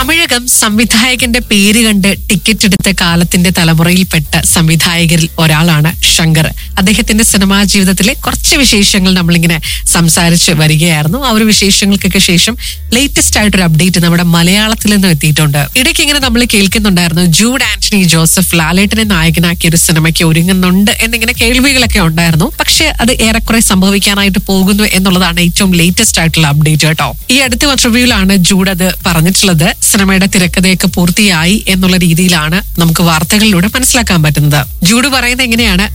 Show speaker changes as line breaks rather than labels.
തമിഴകം സംവിധായകന്റെ പേര് കണ്ട് ടിക്കറ്റ് എടുത്ത കാലത്തിന്റെ തലമുറയിൽപ്പെട്ട സംവിധായകരിൽ ഒരാളാണ് ശങ്കർ അദ്ദേഹത്തിന്റെ സിനിമാ ജീവിതത്തിലെ കുറച്ച് വിശേഷങ്ങൾ നമ്മളിങ്ങനെ സംസാരിച്ച് വരികയായിരുന്നു ആ ഒരു വിശേഷങ്ങൾക്കൊക്കെ ശേഷം ലേറ്റസ്റ്റ് ആയിട്ടൊരു അപ്ഡേറ്റ് നമ്മുടെ മലയാളത്തിൽ നിന്നും എത്തിയിട്ടുണ്ട് ഇടയ്ക്ക് ഇങ്ങനെ നമ്മൾ കേൾക്കുന്നുണ്ടായിരുന്നു ജൂഡ് ആന്റണി ജോസഫ് ലാലേട്ടനെ നായകനാക്കിയ ഒരു സിനിമയ്ക്ക് ഒരുങ്ങുന്നുണ്ട് എന്നിങ്ങനെ കേൾവികളൊക്കെ ഉണ്ടായിരുന്നു പക്ഷെ അത് ഏറെക്കുറെ സംഭവിക്കാനായിട്ട് പോകുന്നു എന്നുള്ളതാണ് ഏറ്റവും ലേറ്റസ്റ്റ് ആയിട്ടുള്ള അപ്ഡേറ്റ് കേട്ടോ ഈ അടുത്ത ഇന്റർവ്യൂവിലാണ് ജൂഡ് അത് പറഞ്ഞിട്ടുള്ളത് സിനിമയുടെ തിരക്കഥയൊക്കെ പൂർത്തിയായി എന്നുള്ള രീതിയിലാണ് നമുക്ക് വാർത്തകളിലൂടെ മനസ്സിലാക്കാൻ പറ്റുന്നത് ജൂഡ് പറയുന്നത് എങ്ങനെയാണ്